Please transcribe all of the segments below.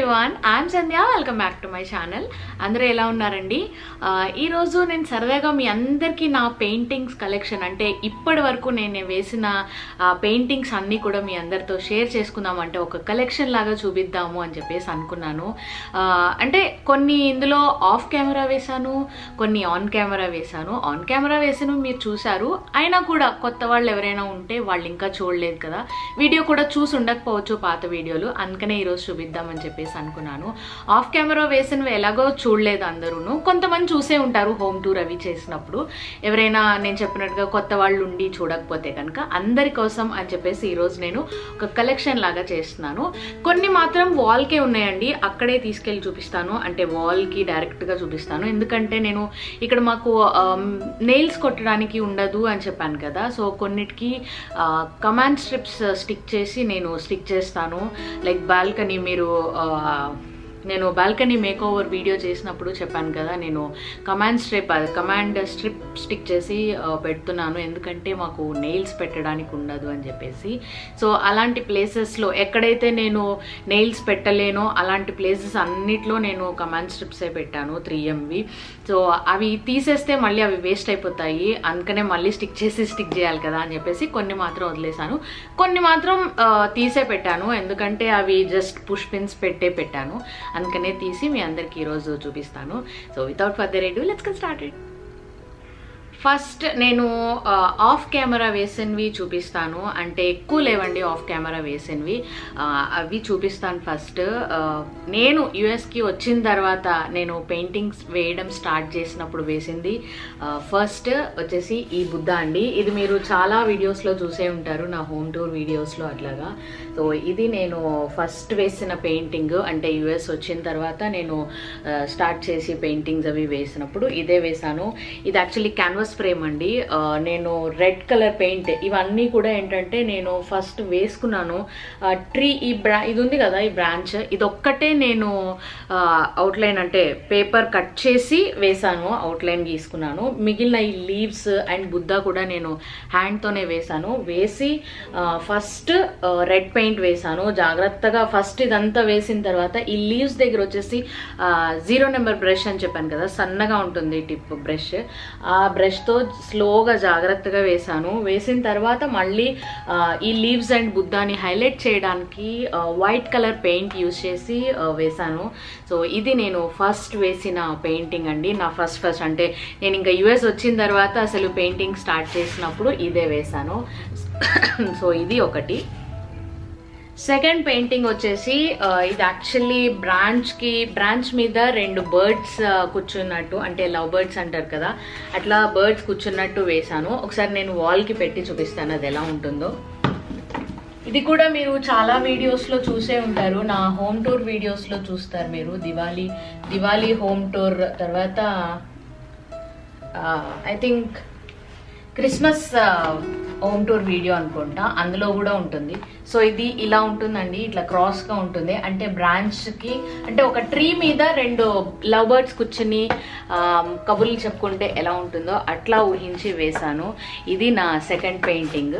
everyone I'm Sandhya welcome back to my channel అందరూ ఎలా ఉన్నారండి ఆ, ఈరోజు నేను సరదాగా మీ అందరికీ నా పెయింటింగ్స్ కలెక్షన్ అంటే ఇప్పటి వరకు నేను వేసిన పెయింటింగ్స్ అన్నీ కూడా మీ అందరితో షేర్ చేసుకుందాం అంటే ఒక కలెక్షన్ లాగా చూపిద్దాము అని చెప్పేసి అనుకున్నాను ఆ, అంటే కొన్ని ఇందులో ఆఫ్ కెమెరా వేశాను కొన్ని ఆన్ కెమెరా వేశాను ఆన్ కెమెరా వేసిన మీరు చూశారు అయినా కూడా కొత్త వాళ్ళు ఎవరైనా ఉంటే వాళ్ళు ఇంకా చూడలేదు కదా వీడియో కూడా చూసి ఉండకపోవచ్చు పాత వీడియోలు అందుకనే ఈరోజు చూపిద్దామని చెప్పేసి అనుకున్నాను ఆఫ్ కెమెరా వేసినవి ఎలాగో చూడలేదు అందరూను కొంతమంది చూసే ఉంటారు హోమ్ టూర్ అవి చేసినప్పుడు ఎవరైనా నేను చెప్పినట్టుగా కొత్త వాళ్ళు ఉండి చూడకపోతే కనుక అందరి కోసం అని చెప్పేసి ఈరోజు నేను ఒక కలెక్షన్ లాగా చేస్తున్నాను కొన్ని మాత్రం వాల్కే ఉన్నాయండి అక్కడే తీసుకెళ్ళి చూపిస్తాను అంటే వాల్కి డైరెక్ట్గా చూపిస్తాను ఎందుకంటే నేను ఇక్కడ మాకు నెయిల్స్ కొట్టడానికి ఉండదు అని చెప్పాను కదా సో కొన్నిటికి కమాండ్ స్ట్రిప్స్ స్టిక్ చేసి నేను స్టిక్ చేస్తాను లైక్ బాల్కనీ మీరు ఆ, నేను బాల్కనీ మేక్ ఓవర్ వీడియో చేసినప్పుడు చెప్పాను కదా నేను command strip command strip stick చేసి ఆ, పెడుతున్నాను ఎందుకంటే మాకు నెయిల్స్ పెట్టడానికి ఉండదు అని చెప్పేసి సో అలాంటి ప్లేసెస్లో ఎక్కడైతే నేను నెయిల్స్ పెట్టలేనో అలాంటి ప్లేసెస్ అన్నిట్లో నేను కమాండ్ స్ట్రిప్సే పెట్టాను త్రీ ఎంవి సో అవి తీసేస్తే మళ్ళీ అవి వేస్ట్ అయిపోతాయి అందుకనే మళ్ళీ స్టిక్ చేసి స్టిక్ చేయాలి కదా అని చెప్పేసి కొన్ని మాత్రం వదిలేశాను కొన్ని మాత్రం ఆ, తీసే పెట్టాను ఎందుకంటే అవి జస్ట్ పుష్ పిన్స్ పెట్టే పెట్టాను అందుకనే తీసి మీ అందరికి ఈరోజు చూపిస్తాను so without further ado let's get started first నేను ఆ, ఆఫ్ కెమెరా వేసినవి చూపిస్తాను అంటే ఎక్కువ లేవండి ఆఫ్ కెమెరా వేసినవి ఆ, అవి చూపిస్తాను ఫస్ట్ ఆ, నేను యుఎస్కి వచ్చిన తర్వాత నేను పెయింటింగ్స్ వేయడం స్టార్ట్ చేసినప్పుడు వేసింది ఆ, ఫస్ట్ వచ్చేసి ఈ బుద్ధ అండి ఇది మీరు చాలా వీడియోస్లో చూసే ఉంటారు నా హోమ్ టూర్ వీడియోస్లో అట్లాగా సో ఇది నేను ఫస్ట్ వేసిన పెయింటింగ్ అంటే యుఎస్ వచ్చిన తర్వాత నేను ఆ, స్టార్ట్ చేసి పెయింటింగ్స్ అవి వేసినప్పుడు ఇదే వేశాను ఇది యాక్చువల్లీ క్యాన్వాస్ ఫ్రేమ్ అండి ఆ, నేను రెడ్ కలర్ పెయింట్ ఇవన్నీ కూడా ఏంటంటే నేను ఫస్ట్ వేసుకున్నాను ట్రీ ఈ బ్రా ఇది ఉంది కదా ఈ బ్రాంచ్ ఇది ఒక్కటే నేను అవుట్లైన్ అంటే పేపర్ కట్ చేసి వేశాను అవుట్లైన్ గీసుకున్నాను మిగిలిన ఈ లీవ్స్ అండ్ బుద్ధ కూడా నేను హ్యాండ్తోనే వేశాను వేసి ఫస్ట్ రెడ్ పెయింట్ వేశాను జాగ్రత్తగా ఫస్ట్ ఇదంతా వేసిన తర్వాత ఈ లీవ్స్ దగ్గర వచ్చేసి జీరో నెంబర్ బ్రష్ అని చెప్పాను కదా సన్నగా ఉంటుంది టిప్ బ్రష్ ఆ బ్రష్తో స్లోగా జాగ్రత్తగా వేశాను వేసిన తర్వాత మళ్ళీ ఆ, ఈ లీవ్స్ అండ్ బుద్ధాని హైలైట్ చేయడానికి వైట్ కలర్ పెయింట్ యూస్ చేసి ఆ, వేశాను సో ఇది నేను ఫస్ట్ వేసిన పెయింటింగ్ అండి నా ఫస్ట్ ఫస్ట్ అంటే నేను ఇంకా యుఎస్ వచ్చిన తర్వాత అసలు పెయింటింగ్ స్టార్ట్ చేసినప్పుడు ఇదే వేశాను సో ఇది ఒకటి సెకండ్ పెయింటింగ్ వచ్చేసి ఆ, ఇది యాక్చువల్లీ బ్రాంచ్కి బ్రాంచ్ మీద రెండు బర్డ్స్ కూర్చున్నట్టు అంటే లవ్ బర్డ్స్ అంటారు కదా అట్లా బర్డ్స్ కూర్చున్నట్టు వేశాను ఒకసారి నేను వాల్కి పెట్టి చూపిస్తాను అది ఎలా ఉంటుందో ఇది కూడా మీరు చాలా వీడియోస్లో చూసే ఉంటారు నా హోమ్ టూర్ వీడియోస్లో చూస్తారు మీరు దివాళీ దివాళీ హోమ్ టూర్ తర్వాత I think Christmas home tour video అనుకుంటా అందులో కూడా ఉంటుంది సో ఇది ఇలా ఉంటుందండి ఇట్లా క్రాస్గా ఉంటుంది అంటే బ్రాంచ్కి అంటే ఒక ట్రీ మీద రెండు లవ్ బర్డ్స్ కూర్చుని ఆ, కబుర్లు చెప్పుకుంటే ఎలా ఉంటుందో అట్లా ఊహించి వేశాను ఇది నా సెకండ్ పెయింటింగ్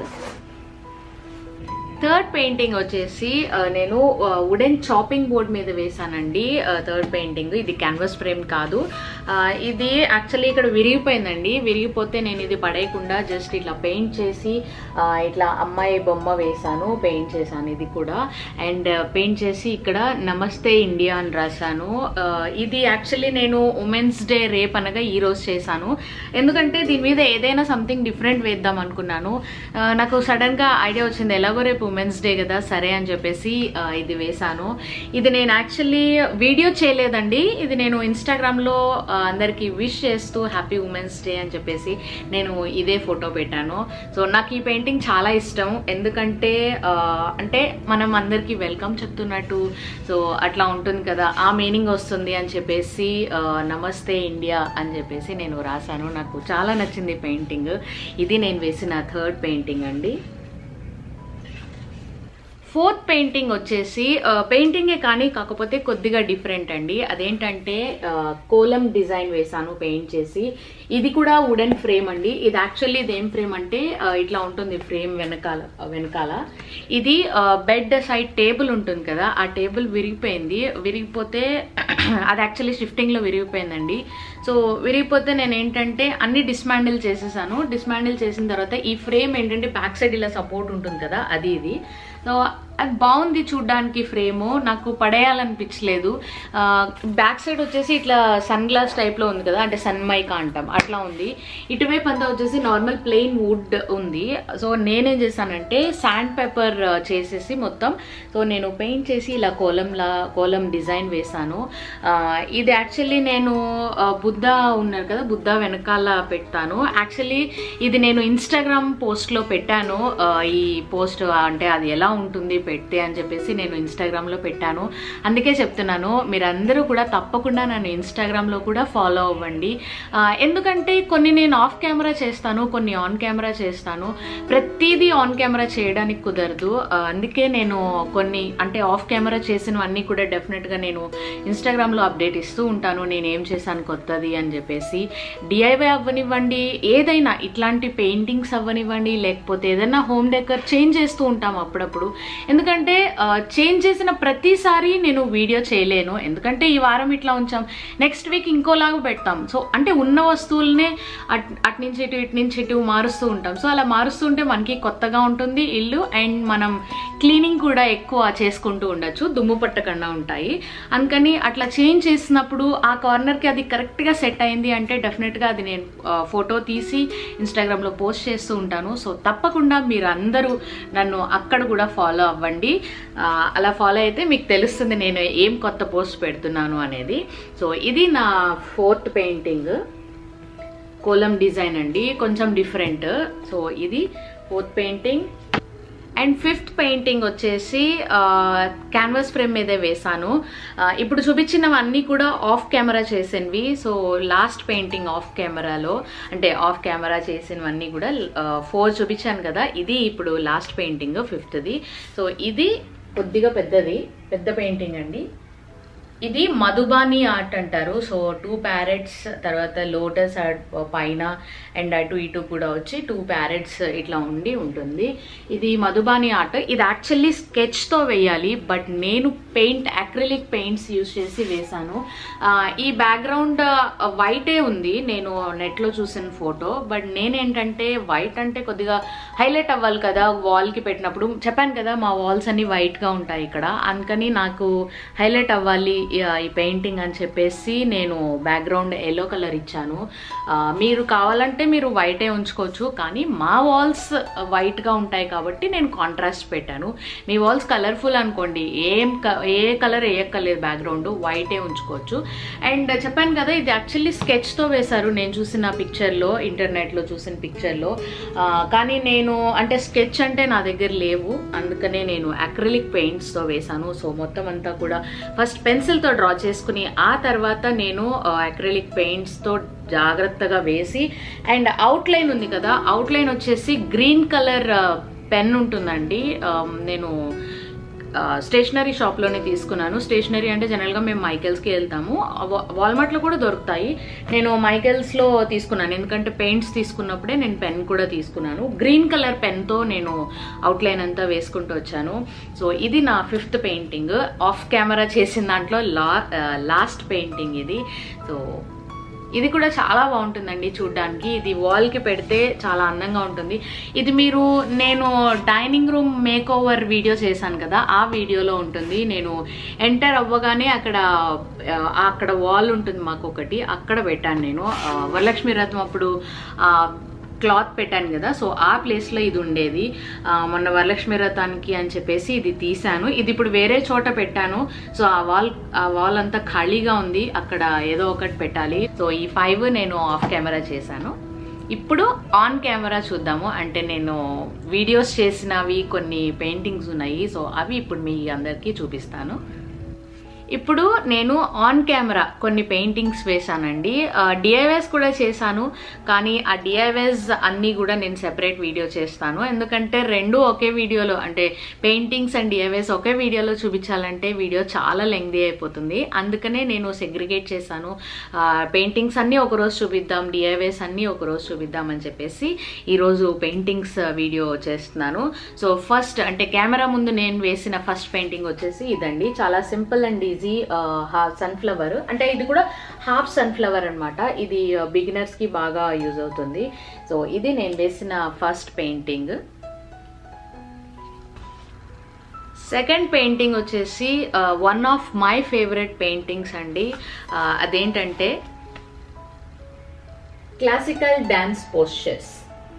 థర్డ్ పెయింటింగ్ వచ్చేసి ఆ, నేను వుడెన్ చాపింగ్ బోర్డ్ మీద వేసానండి థర్డ్ పెయింటింగ్ ఇది క్యాన్వాస్ ఫ్రేమ్ కాదు ఆ, ఇది యాక్చువల్లీ ఇక్కడ విరిగిపోయిందండి విరిగిపోతే నేను ఇది పడేయకుండా జస్ట్ ఇట్లా పెయింట్ చేసి ఆ, ఇట్లా అమ్మాయి బొమ్మ వేశాను పెయింట్ చేశాను ఇది కూడా అండ్ పెయింట్ చేసి ఇక్కడ నమస్తే ఇండియా అని రాశాను ఆ, ఇది యాక్చువల్లీ నేను ఉమెన్స్ డే రేప్ అనగా ఈ రోజు చేశాను ఎందుకంటే దీని మీద ఏదైనా సంథింగ్ డిఫరెంట్ వేద్దాం అనుకున్నాను ఆ, నాకు సడన్గా ఐడియా వచ్చింది ఎలాగో రేపు ఉమెన్స్ డే కదా సరే అని చెప్పేసి ఆ, ఇది వేశాను ఇది నేను యాక్చువల్లీ వీడియో చేయలేదండి ఇది నేను ఇన్స్టాగ్రామ్లో అందరికీ విష్ చేస్తూ హ్యాపీ ఉమెన్స్ డే అని చెప్పేసి నేను ఇదే ఫోటో పెట్టాను సో నాకు ఈ పెయింటింగ్ చాలా ఇష్టం ఎందుకంటే ఆ, అంటే మనం అందరికీ వెల్కమ్ చెప్తున్నట్టు సో అట్లా ఉంటుంది కదా ఆ మీనింగ్ వస్తుంది అని చెప్పేసి ఆ, నమస్తే ఇండియా అని చెప్పేసి నేను రాశాను నాకు చాలా నచ్చింది పెయింటింగ్ ఇది నేను వేసిన థర్డ్ పెయింటింగ్ అండి ఫోర్త్ పెయింటింగ్ వచ్చేసి పెయింటింగే కానీ కాకపోతే కొద్దిగా డిఫరెంట్ అండి అదేంటంటే ఆ, కోలం డిజైన్ వేసాను పెయింట్ చేసి ఇది కూడా వుడెన్ ఫ్రేమ్ అండి ఇది యాక్చువల్లీ ఇది ఏం ఫ్రేమ్ అంటే ఆ, ఇట్లా ఉంటుంది ఫ్రేమ్ వెనకాల వెనకాల ఇది బెడ్ సైడ్ టేబుల్ ఉంటుంది కదా ఆ టేబుల్ విరిగిపోయింది విరిగిపోతే అది యాక్చువల్లీ షిఫ్టింగ్లో విరిగిపోయిందండి సో విరిగిపోతే నేను ఏంటంటే అన్ని డిస్మాండిల్ చేసేసాను డిస్మాండిల్ చేసిన తర్వాత ఈ ఫ్రేమ్ ఏంటంటే బ్యాక్ సైడ్ ఇలా సపోర్ట్ ఉంటుంది కదా అది ఇది సో అది బాగుంది చూడ్డానికి ఫ్రేము నాకు పడేయాలనిపించలేదు బ్యాక్ సైడ్ వచ్చేసి ఇట్లా సన్ గ్లాస్ టైప్లో ఉంది కదా అంటే సన్ మైకా అంటాం అట్లా ఉంది ఇటువైపు అంతా వచ్చేసి నార్మల్ ప్లెయిన్ వుడ్ ఉంది సో నేనేం చేశానంటే శాండ్ పేపర్ చేసేసి మొత్తం సో నేను పెయింట్ చేసి ఇలా కోలంలా కోలం డిజైన్ వేశాను ఆ, ఇది యాక్చువల్లీ నేను ఆ, బుద్ధ ఉన్నారు కదా బుద్ధ వెనకాల పెడతాను యాక్చువల్లీ ఇది నేను ఇన్స్టాగ్రామ్ పోస్ట్లో పెట్టాను ఆ, ఈ పోస్ట్ అంటే అది ఎలా ఉంటుంది పెడితే అని చెప్పేసి నేను ఇన్స్టాగ్రామ్లో పెట్టాను అందుకే చెప్తున్నాను మీరందరూ కూడా తప్పకుండా నన్ను ఇన్స్టాగ్రామ్లో కూడా ఫాలో అవ్వండి ఆ, ఎందుకంటే కొన్ని నేను ఆఫ్ కెమెరా చేస్తాను కొన్ని ఆన్ కెమెరా చేస్తాను ప్రతిదీ ఆన్ కెమెరా చేయడానికి కుదరదు ఆ, అందుకే నేను కొన్ని అంటే ఆఫ్ కెమెరా చేసినవన్నీ కూడా డెఫినెట్గా నేను ఇన్స్టాగ్రామ్లో అప్డేట్ ఇస్తూ ఉంటాను నేను ఏం చేశాను కొత్తది అని చెప్పేసి డిఐవై అవ్వనివ్వండి ఏదైనా ఇట్లాంటి పెయింటింగ్స్ అవ్వనివ్వండి లేకపోతే ఏదైనా హోమ్ డెకర్ చేంజ్ చేస్తూ ఉంటాం అప్పుడప్పుడు ఎందుకంటే చేంజ్ చేసిన ప్రతిసారి నేను వీడియో చేయలేను ఎందుకంటే ఈ వారం ఇట్లా ఉంచాం నెక్స్ట్ వీక్ ఇంకోలాగా పెడతాం సో అంటే ఉన్న వస్తువులనే అట్ అటు నుంచి ఇటు ఇటు నుంచి ఇటు మారుస్తూ ఉంటాం సో అలా మారుస్తూ ఉంటే మనకి కొత్తగా ఉంటుంది ఇల్లు అండ్ మనం క్లీనింగ్ కూడా ఎక్కువ చేసుకుంటూ ఉండొచ్చు దుమ్ము పట్టకుండా ఉంటాయి అందుకని అట్లా చేంజ్ చేసినప్పుడు ఆ కార్నర్కి అది కరెక్ట్గా సెట్ అయింది అంటే డెఫినెట్గా అది నేను ఫోటో తీసి ఇన్స్టాగ్రామ్లో పోస్ట్ చేస్తూ ఉంటాను సో తప్పకుండా మీరు అందరూ నన్ను అక్కడ కూడా ఫాలో అవ్వండి ఆ, అలా ఫాలో అయితే మీకు తెలుస్తుంది నేను ఏం కొత్త పోస్ట్ పెడుతున్నాను అనేది సో ఇది నా ఫోర్త్ పెయింటింగ్ కోలం డిజైన్ అండి కొంచెం డిఫరెంట్ సో ఇది fourth painting and fifth painting వచ్చేసి క్యాన్వాస్ ఫ్రేమ్ మీదే వేశాను ఆ, ఇప్పుడు చూపించినవన్నీ కూడా ఆఫ్ కెమెరా చేసినవి సో లాస్ట్ పెయింటింగ్ ఆఫ్ కెమెరాలో అంటే ఆఫ్ కెమెరా చేసినవన్నీ కూడా ఫోర్ చూపించాను కదా ఇది ఇప్పుడు లాస్ట్ పెయింటింగ్ ఫిఫ్త్ది సో ఇది కొద్దిగా పెద్దది పెద్ద పెయింటింగ్ అండి ఇది మధుబాని ఆర్ట్ అంటారు సో టూ ప్యారెట్స్ తర్వాత లోటస్ పైన అండ్ అటు ఇటు కూడా వచ్చి టూ ప్యారెట్స్ ఇట్లా ఉండి ఉంటుంది ఇది మధుబాని ఆర్ట్ ఇది యాక్చువల్లీ స్కెచ్తో వేయాలి బట్ నేను పెయింట్ అక్రిలిక్ పెయింట్స్ యూస్ చేసి వేశాను ఆ, ఈ బ్యాక్గ్రౌండ్ వైటే ఉంది నేను నెట్లో చూసిన ఫోటో బట్ నేనేంటంటే వైట్ అంటే కొద్దిగా హైలైట్ అవ్వాలి కదా వాల్కి పెట్టినప్పుడు చెప్పాను కదా మా వాల్స్ అన్ని వైట్గా ఉంటాయి ఇక్కడ అందుకని నాకు హైలైట్ అవ్వాలి ఈ- ఈ పెయింటింగ్ అని చెప్పేసి నేను బ్యాక్గ్రౌండ్ ఎల్లో కలర్ ఇచ్చాను ఆ, మీరు కావాలంటే మీరు వైటే ఉంచుకోవచ్చు కానీ మా వాల్స్ వైట్గా ఉంటాయి కాబట్టి నేను కాంట్రాస్ట్ పెట్టాను మీ వాల్స్ కలర్ఫుల్ అనుకోండి ఏం క- ఏ కలర్ వేయక్కర్లేదు బ్యాక్గ్రౌండ్ వైటే ఉంచుకోవచ్చు అండ్ చెప్పాను కదా ఇది యాక్చువల్లీ స్కెచ్తో వేశారు నేను చూసిన పిక్చర్లో ఇంటర్నెట్లో చూసిన పిక్చర్లో కానీ నేను అంటే స్కెచ్ అంటే నా దగ్గర లేవు అందుకనే నేను అక్రిలిక్ పెయింట్స్తో వేశాను సో మొత్తం అంతా కూడా ఫస్ట్ పెన్సిల్తో డ్రా చేసుకుని ఆ తర్వాత నేను అక్రిలిక్ పెయింట్స్తో జాగ్రత్తగా వేసి అండ్ అవుట్లైన్ ఉంది కదా అవుట్లైన్ వచ్చేసి గ్రీన్ కలర్ పెన్ ఉంటుందండి ఆ, నేను స్టేషనరీ షాప్లోనే తీసుకున్నాను స్టేషనరీ అంటే జనరల్గా మేము మైకెల్స్కి వెళ్తాము వా- వాల్మార్ట్లో కూడా దొరుకుతాయి నేను మైకెల్స్లో తీసుకున్నాను ఎందుకంటే పెయింట్స్ తీసుకున్నప్పుడే నేను పెన్ కూడా తీసుకున్నాను గ్రీన్ కలర్ పెన్తో నేను అవుట్లైన్ అంతా వేసుకుంటూ వచ్చాను సో ఇది నా ఫిఫ్త్ పెయింటింగ్ ఆఫ్ కెమెరా చేసిన దాంట్లో లా లాస్ట్ పెయింటింగ్ ఇది సో ఇది కూడా చాలా బాగుంటుందండి చూడ్డానికి ఇది వాల్కి పెడితే చాలా అందంగా ఉంటుంది ఇది మీరు నేను dining room makeover video చేశాను కదా ఆ వీడియోలో ఉంటుంది నేను ఎంటర్ అవ్వగానే అక్కడ ఆ, అక్కడ వాల్ ఉంటుంది మాకు ఒకటి అక్కడ పెట్టాను నేను ఆ, వరలక్ష్మి రథం అప్పుడు ఆ, క్లాత్ పెట్టాను కదా సో ఆ ప్లేస్లో ఇది ఉండేది ఆ, మొన్న వరలక్ష్మి రథానికి అని చెప్పేసి ఇది తీసాను ఇది ఇప్పుడు వేరే చోట పెట్టాను సో ఆ వాల్ ఆ వాల్ అంతా ఖాళీగా ఉంది అక్కడ ఏదో ఒకటి పెట్టాలి సో ఈ ఫైవ్ నేను ఆఫ్ కెమెరా చేశాను ఇప్పుడు ఆన్ కెమెరా చూద్దాము అంటే నేను వీడియోస్ చేసినవి కొన్ని పెయింటింగ్స్ ఉన్నాయి సో అవి ఇప్పుడు మీ అందరికీ చూపిస్తాను ఇప్పుడు నేను ఆన్ కెమెరా కొన్ని పెయింటింగ్స్ వేశానండి డిఐవైస్ కూడా చేశాను కానీ ఆ డిఐవైస్ అన్నీ కూడా నేను సెపరేట్ వీడియో చేస్తాను ఎందుకంటే రెండు ఒకే వీడియోలో అంటే పెయింటింగ్స్ అండ్ డిఐవైస్ ఒకే వీడియోలో చూపించాలంటే వీడియో చాలా లెంగ్దీ అయిపోతుంది అందుకనే నేను సెగ్రిగేట్ చేశాను పెయింటింగ్స్ అన్నీ ఒకరోజు చూపిద్దాం డిఐవైస్ అన్నీ ఒకరోజు చూపిద్దాం అని చెప్పేసి ఈరోజు పెయింటింగ్స్ వీడియో చేస్తున్నాను సో ఫస్ట్ అంటే కెమెరా ముందు నేను వేసిన ఫస్ట్ పెయింటింగ్ వచ్చేసి ఇదండి చాలా సింపుల్ అండ్ ఈజీ సన్ఫ్లవర్ అంటే ఇది కూడా హాఫ్ సన్ఫ్లవర్ అనమాట ఇది బిగినర్స్ కి బాగా యూజ్ అవుతుంది సో ఇది నేను వేసిన ఫస్ట్ పెయింటింగ్ సెకండ్ పెయింటింగ్ వచ్చేసి one of my favourite paintings అండి Uh, అదేంటంటే క్లాసికల్ డ్యాన్స్ పోస్చర్స్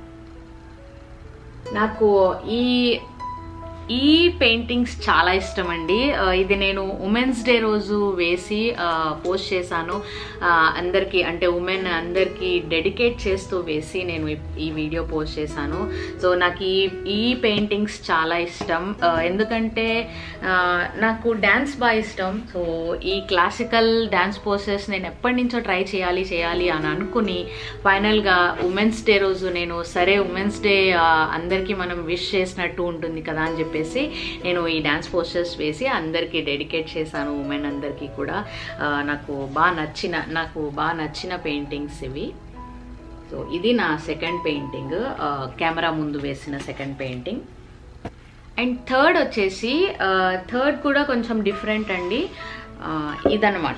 నాకు ఈ ఈ పెయింటింగ్స్ చాలా ఇష్టం అండి ఆ, ఇది నేను ఉమెన్స్ డే రోజు వేసి పోస్ట్ చేశాను ఆ, అందరికీ అంటే ఉమెన్ అందరికీ డెడికేట్ చేస్తూ వేసి నేను ఈ- ఈ వీడియో పోస్ట్ చేశాను సో నాకు ఈ ఈ పెయింటింగ్స్ చాలా ఇష్టం ఆ, ఎందుకంటే ఆ, నాకు డ్యాన్స్ బాగా ఇష్టం సో ఈ క్లాసికల్ డ్యాన్స్ పోస్టర్స్ నేను ఎప్పటి నుంచో ట్రై చేయాలి చేయాలి అని అనుకుని ఫైనల్గా ఉమెన్స్ డే రోజు నేను సరే ఉమెన్స్ డే అందరికీ మనం విష్ చేసినట్టు ఉంటుంది కదా అని చెప్పేసి నేను ఈ డ్యాన్స్ పోస్టర్స్ వేసి అందరికీ డెడికేట్ చేశాను ఉమెన్ అందరికీ కూడా ఆ, నాకు బాగా నచ్చిన నాకు బాగా నచ్చిన పెయింటింగ్స్ ఇవి సో ఇది నా సెకండ్ పెయింటింగ్ కెమెరా ముందు వేసిన సెకండ్ పెయింటింగ్ అండ్ థర్డ్ వచ్చేసి థర్డ్ కూడా కొంచెం డిఫరెంట్ అండి ఆ, ఇదన్నమాట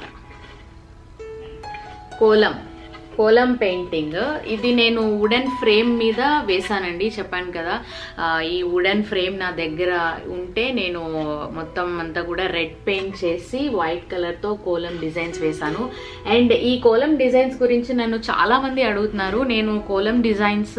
కోలం కోలం పెయింటింగ్ ఇది నేను వుడెన్ ఫ్రేమ్ మీద వేశానండి చెప్పాను కదా ఆ, ఈ వుడెన్ ఫ్రేమ్ నా దగ్గర ఉంటే నేను మొత్తం అంతా కూడా రెడ్ పెయింట్ చేసి వైట్ కలర్తో కోలం డిజైన్స్ వేశాను అండ్ ఈ కోలం డిజైన్స్ గురించి నన్ను చాలా మంది అడుగుతున్నారు నేను కోలం డిజైన్స్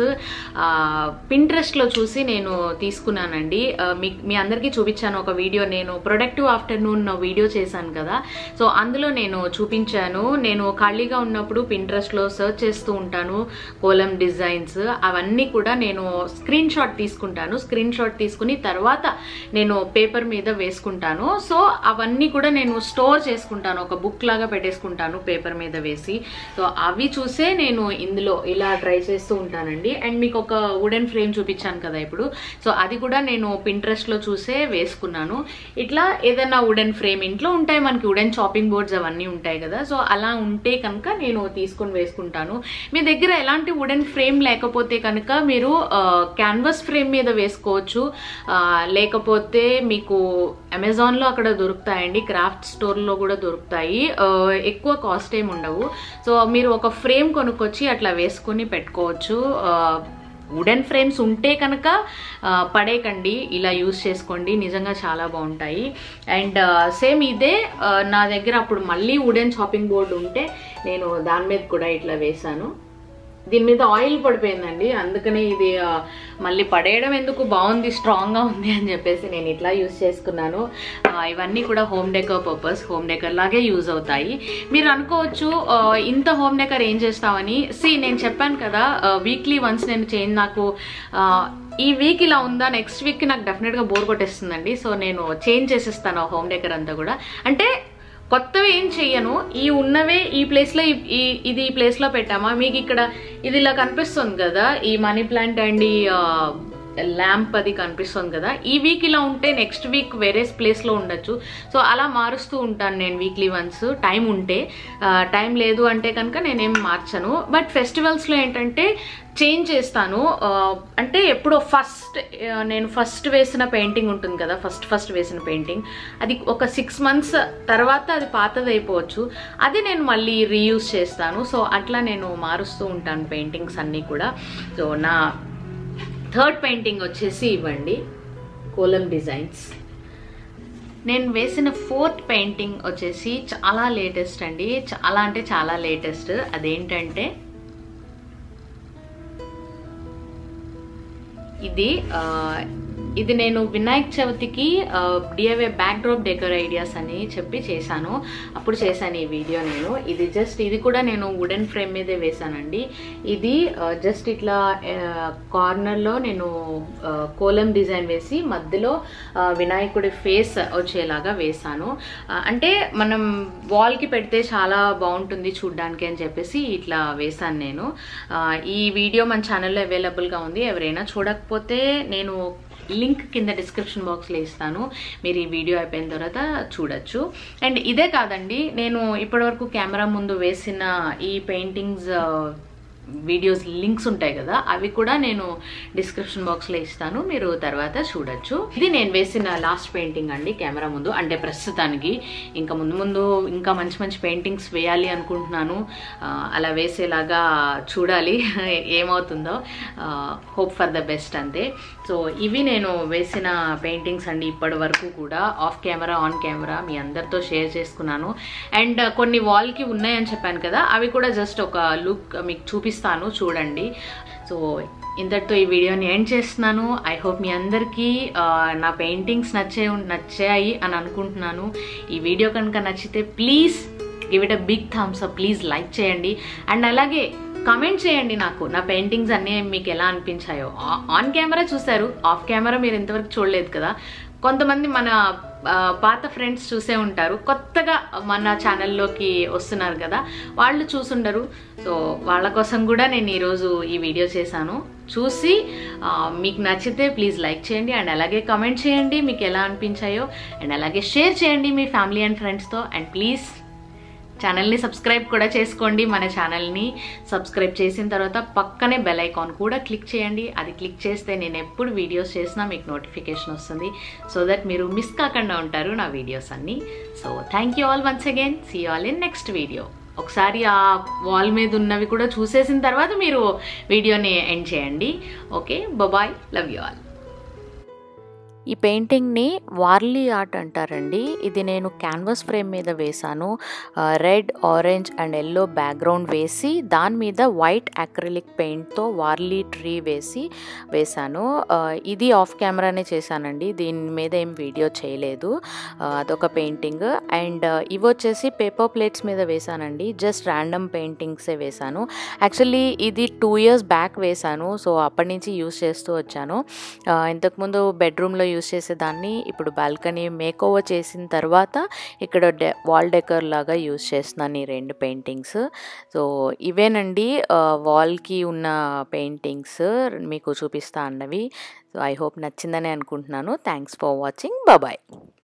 పింట్రెస్ట్లో చూసి నేను తీసుకున్నానండి ఆ, మీ మీ అందరికీ చూపించాను ఒక వీడియో నేను ప్రొడక్టివ్ ఆఫ్టర్నూన్ వీడియో చేశాను కదా సో అందులో నేను చూపించాను నేను ఖాళీగా ఉన్నప్పుడు పింట్రెస్ట్లో సర్చ్ చేస్తూ ఉంటాను కోలం డిజైన్స్ అవన్నీ కూడా నేను స్క్రీన్ షాట్ తీసుకుంటాను స్క్రీన్ షాట్ తీసుకుని తర్వాత నేను పేపర్ మీద వేసుకుంటాను సో అవన్నీ కూడా నేను స్టోర్ చేసుకుంటాను ఒక బుక్ లాగా పెట్టేసుకుంటాను పేపర్ మీద వేసి సో అవి చూసే నేను ఇందులో ఇలా ట్రై చేస్తూ ఉంటానండి అండ్ మీకు ఒక వుడెన్ ఫ్రేమ్ చూపించాను కదా ఇప్పుడు సో అది కూడా నేను పింట్రెస్ట్ లో చూసే వేసుకున్నాను ఇట్లా ఏదైనా వుడెన్ ఫ్రేమ్ ఇంట్లో ఉంటాయి మనకి వుడెన్ చాపింగ్ బోర్డ్స్ అవన్నీ ఉంటాయి కదా సో అలా ఉంటే కనుక నేను తీసుకొని వేసుకుంటాను మీ దగ్గర ఎలాంటి వుడెన్ ఫ్రేమ్ లేకపోతే కనుక మీరు క్యాన్వాస్ ఫ్రేమ్ మీద వేసుకోవచ్చు ఆ, లేకపోతే మీకు అమెజాన్లో అక్కడ దొరుకుతాయండి క్రాఫ్ట్ స్టోర్లో కూడా దొరుకుతాయి ఆ, ఎక్కువ కాస్ట్ ఏమి ఉండవు సో మీరు ఒక ఫ్రేమ్ కొనుక్కొచ్చి అట్లా వేసుకొని పెట్టుకోవచ్చు ఆ, వుడెన్ ఫ్రేమ్స్ ఉంటే కనుక ఆ, పడేయకండి ఇలా యూస్ చేసుకోండి నిజంగా చాలా బాగుంటాయి అండ్ సేమ్ ఇదే ఆ, నా దగ్గర అప్పుడు మళ్ళీ వుడెన్ షాపింగ్ బోర్డు ఉంటే నేను దాని మీద కూడా ఇట్లా వేశాను దీని మీద ఆయిల్ పడిపోయిందండి అందుకనే ఇది ఆ, మళ్ళీ పడేయడం ఎందుకు బాగుంది స్ట్రాంగ్గా ఉంది అని చెప్పేసి నేను ఇట్లా యూస్ చేసుకున్నాను ఆ, ఇవన్నీ కూడా home decor purpose home decor లాగే యూజ్ అవుతాయి మీరు అనుకోవచ్చు ఆ, ఇంత హోమ్ డెకర్ ఏం చేస్తామని సి నేను చెప్పాను కదా వీక్లీ వన్స్ నేను చేంజ్ నాకు ఆ, ఈ వీక్ ఇలా ఉందా నెక్స్ట్ వీక్ నాకు డెఫినెట్గా బోర్ కొట్టేస్తుందండి సో నేను చేంజ్ చేసేస్తాను ఆ హోమ్ డెకర్ అంతా కూడా అంటే కొత్తవి ఏం చెయ్యను ఈ ఉన్నవే ఈ ప్లేస్లో ఈ ఇది ఈ ప్లేస్లో పెట్టామా మీకు ఇక్కడ ఇది ఇలా కనిపిస్తుంది కదా ఈ మనీ ప్లాంట్ అండ్ ఈ ల్యాంప్ అది కనిపిస్తుంది కదా ఈ వీక్ ఇలా ఉంటే నెక్స్ట్ వీక్ వేరే ప్లేస్లో ఉండొచ్చు సో అలా మారుస్తూ ఉంటాను నేను వీక్లీ వన్స్ టైం ఉంటే టైం లేదు అంటే కనుక నేనేం మార్చను బట్ ఫెస్టివల్స్లో ఏంటంటే చేంజ్ చేస్తాను ఆ, అంటే ఎప్పుడో ఫస్ట్ నేను ఫస్ట్ వేసిన పెయింటింగ్ ఉంటుంది కదా ఫస్ట్ ఫస్ట్ వేసిన పెయింటింగ్ అది ఒక సిక్స్ మంత్స్ తర్వాత అది పాతది అయిపోవచ్చు అది నేను మళ్ళీ రీయూజ్ చేస్తాను సో అట్లా నేను మారుస్తూ ఉంటాను పెయింటింగ్స్ అన్నీ కూడా సో నా థర్డ్ పెయింటింగ్ వచ్చేసి ఇవ్వండి కోలం డిజైన్స్ నేను వేసిన ఫోర్త్ పెయింటింగ్ వచ్చేసి చాలా లేటెస్ట్ అండి చాలా అంటే చాలా లేటెస్ట్ అదేంటంటే ఇది ఇది నేను వినాయక్ చవితికి DIY backdrop decor ideas అని చెప్పి చేశాను అప్పుడు చేశాను ఈ వీడియో నేను ఇది జస్ట్ ఇది కూడా నేను వుడెన్ ఫ్రేమ్ మీదే వేశానండి ఇది జస్ట్ ఇట్లా కార్నర్లో నేను ఆ, కోలం డిజైన్ వేసి మధ్యలో ఆ, వినాయకుడి ఫేస్ వచ్చేలాగా వేశాను ఆ, అంటే మనం వాల్కి పెడితే చాలా బాగుంటుంది చూడ్డానికి అని చెప్పేసి ఇట్లా వేశాను నేను ఆ, ఈ వీడియో మన ఛానల్లో అవైలబుల్గా ఉంది ఎవరైనా చూడకపోతే నేను లింక్ కింద డిస్క్రిప్షన్ బాక్స్లో ఇస్తాను మీరు ఈ వీడియో అయిపోయిన తర్వాత చూడొచ్చు అండ్ ఇదే కాదండి నేను ఇప్పటివరకు కెమెరా ముందు వేసిన ఈ పెయింటింగ్స్ వీడియోస్ లింక్స్ ఉంటాయి కదా అవి కూడా నేను డిస్క్రిప్షన్ బాక్స్లో ఇస్తాను మీరు తర్వాత చూడొచ్చు ఇది నేను వేసిన లాస్ట్ పెయింటింగ్ అండి కెమెరా ముందు అంటే ప్రస్తుతానికి ఇంకా ముందు ముందు ఇంకా మంచి మంచి పెయింటింగ్స్ వేయాలి అనుకుంటున్నాను ఆ, అలా వేసేలాగా చూడాలి ఏమవుతుందో హోప్ ఫర్ ద బెస్ట్ అంతే సో ఇవి నేను వేసిన పెయింటింగ్స్ అండి ఇప్పటి వరకు కూడా ఆఫ్ కెమెరా ఆన్ కెమెరా మీ అందరితో షేర్ చేసుకున్నాను అండ్ కొన్ని వాల్కి ఉన్నాయని చెప్పాను కదా అవి కూడా జస్ట్ ఒక లుక్ మీకు చూపిస్తాను చూడండి సో ఇంతటితో ఈ వీడియోని ఎండ్ చేస్తున్నాను ఐ హోప్ మీ అందరికీ ఆ, నా పెయింటింగ్స్ నచ్చే నచ్చాయి అని అనుకుంటున్నాను ఈ వీడియో కనుక నచ్చితే please give it a big thumbs up please like చేయండి అండ్ అలాగే కమెంట్ చేయండి నాకు నా పెయింటింగ్స్ అన్నీ మీకు ఎలా అనిపించాయో ఆ- ఆన్ కెమెరా చూశారు ఆఫ్ కెమెరా మీరు ఇంతవరకు చూడలేదు కదా కొంతమంది మన ఆ, పాత ఫ్రెండ్స్ చూసే ఉంటారు కొత్తగా మన ఛానల్లోకి వస్తున్నారు కదా వాళ్ళు చూసుండరు సో వాళ్ళ కోసం కూడా నేను ఈరోజు ఈ వీడియో చేశాను చూసి ఆ, మీకు నచ్చితే ప్లీజ్ లైక్ చేయండి అండ్ అలాగే కమెంట్ చేయండి మీకు ఎలా అనిపించాయో అండ్ అలాగే షేర్ చేయండి మీ ఫ్యామిలీ అండ్ ఫ్రెండ్స్తో అండ్ ప్లీజ్ ఛానల్ని సబ్స్క్రైబ్ కూడా చేసుకోండి మన ఛానల్ని సబ్స్క్రైబ్ చేసిన తర్వాత పక్కనే బెల్ ఐకాన్ కూడా క్లిక్ చేయండి అది క్లిక్ చేస్తే నేను ఎప్పుడు వీడియోస్ చేసినా మీకు నోటిఫికేషన్ వస్తుంది సో దట్ మీరు మిస్ కాకుండా ఉంటారు నా వీడియోస్ అన్నీ so thank you all once again see all in next video ఒకసారి ఆ వాల్ మీద ఉన్నవి కూడా చూసేసిన తర్వాత మీరు వీడియోని ఎండ్ చేయండి okay bye love you all ఈ పెయింటింగ్ని వార్లీ ఆర్ట్ అంటారండి ఇది నేను క్యాన్వాస్ ఫ్రేమ్ మీద వేశాను red orange and yellow background వేసి దాని మీద వైట్ అక్రిలిక్ పెయింట్తో వార్లీ ట్రీ వేసి వేశాను ఆ, ఇది ఆఫ్ కెమెరానే చేశానండి దీని మీద ఏం వీడియో చేయలేదు ఆ, అదొక పెయింటింగ్ అండ్ ఇవి వచ్చేసి పేపర్ ప్లేట్స్ మీద వేశానండి జస్ట్ ర్యాండమ్ పెయింటింగ్సే వేశాను యాక్చువల్లీ ఇది టూ ఇయర్స్ బ్యాక్ వేశాను సో అప్పటి నుంచి యూస్ చేస్తూ వచ్చాను ఆ, ఇంతకుముందు బెడ్రూమ్లో యూస్ చేసేదాన్ని ఇప్పుడు బాల్కనీ మేక్ ఓవర్ చేసిన తర్వాత ఇక్కడ డె వాల్ డెకర్ లాగా యూస్ చేస్తున్నాను ఈ రెండు పెయింటింగ్స్ సో ఇవేనండి వాల్కి ఉన్న పెయింటింగ్స్ మీకు చూపిస్తా అన్నవి సో ఐ హోప్ నచ్చిందని అనుకుంటున్నాను థ్యాంక్స్ ఫర్ వాచింగ్ బాయ్